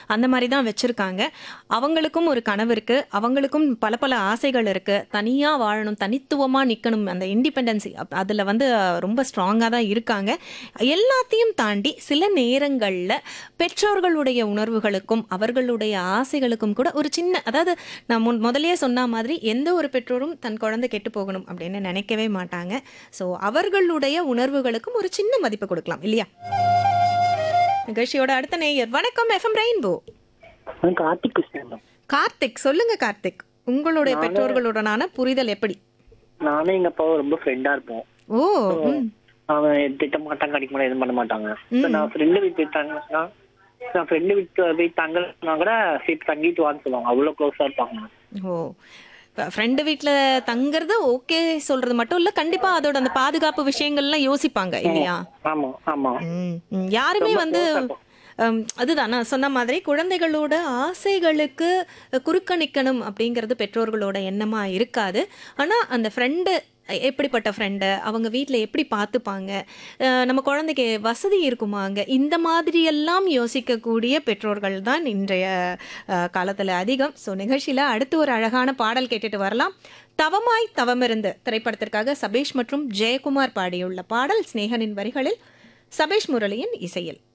அந்த மாதிரி தான் வச்சிருக்காங்க அவங்களுக்கும் ஒரு கனவு இருக்கு அவங்களுக்கும் பல பல ஆசைகள் இருக்கு தனியா வாழணும் தனித்துவமா நிக்கணும் அந்த இண்டிபெண்டன்சி அதுல வந்து அஹ், ரொம்ப ஸ்ட்ராங்கா தான் இருக்காங்க எல்லாத்தையும் தாண்டி சில நேரங்கள்ல பெற்றோர்களுடைய உணர்வுகளுக்கும் அவர்களுடைய ஆசைகளுக்கும் கூட ஒரு சின்ன அதாவது நான் முன் முதல்லயே சொன்ன மாதிரி எந்த ஒரு பெற்றோரும் தன் குழந்தை கெட்டு போகணும் அப்படின்னு நினைக்கவே மாட்டாங்க ஸோ அவர்களுடைய உணர்வுகளுக்கும் ஒரு சின்ன மதிப்பு கொடுக்கலாம் இல்லையா நிகழ்ச்சியோட அடுத்த நேயர் வணக்கம் எஃப்எம் ரெயின்போ நான் கார்த்திக் கிருஷ்ணன் கார்த்திக் சொல்லுங்க கார்த்திக் உங்களுடைய பெற்றோர்களுடனான புரிதல் எப்படி நானும் எங்க அப்பாவும் ரொம்ப ஃப்ரெண்டா இருப்போம் ஓ ம், அவன் திட்ட மாட்டாங்க அடிக்க மாட்டாங்க எதுவும் பண்ண மாட்டாங்க இப்ப நான் ஃப்ரெண்டு வீட்டு போய் தங்கினா நான் ஃப்ரெண்டு வீட்டு போய் தங்கினா கூட சரி தங்கிட்டு வான்னு சொல்லுவாங்க அவ்வளவு க்ளோஸா இருப்பாங்க ஓ ஃப்ரெண்டு வீட்டில் தங்குறது ஓகே சொல்றது மட்டும் இல்ல கண்டிப்பா அதோட அந்த பாதுகாப்பு விஷயங்கள்லாம் யோசிப்பாங்க இல்லையா ஆமா ஆமா ம், ம். யாருமே வந்து ஹம், அதுதான் நான் சொன்ன மாதிரி குழந்தைகளோட ஆசைகளுக்கு குறுக்க நிக்கணும் அப்படிங்கிறது பெற்றோர்களோட எண்ணமா இருக்காது ஆனா அந்த ஃப்ரெண்டு எப்படிப்பட்ட ஃப்ரெண்டு அவங்க வீட்டில் எப்படி பார்த்துப்பாங்க அஹ் நம்ம குழந்தைக்கு வசதி இருக்குமாங்க இந்த மாதிரியெல்லாம் யோசிக்கக்கூடிய பெற்றோர்கள் தான் இன்றைய காலத்தில் அதிகம் ஸோ நிகழ்ச்சியில் அடுத்து ஒரு அழகான பாடல் கேட்டுட்டு வரலாம் தவமாய் தவமிருந்து திரைப்படத்திற்காக சபேஷ் மற்றும் ஜெயக்குமார் பாடியுள்ள பாடல் ஸ்நேகனின் வரிகளில் சபேஷ் முரளியின் இசையில்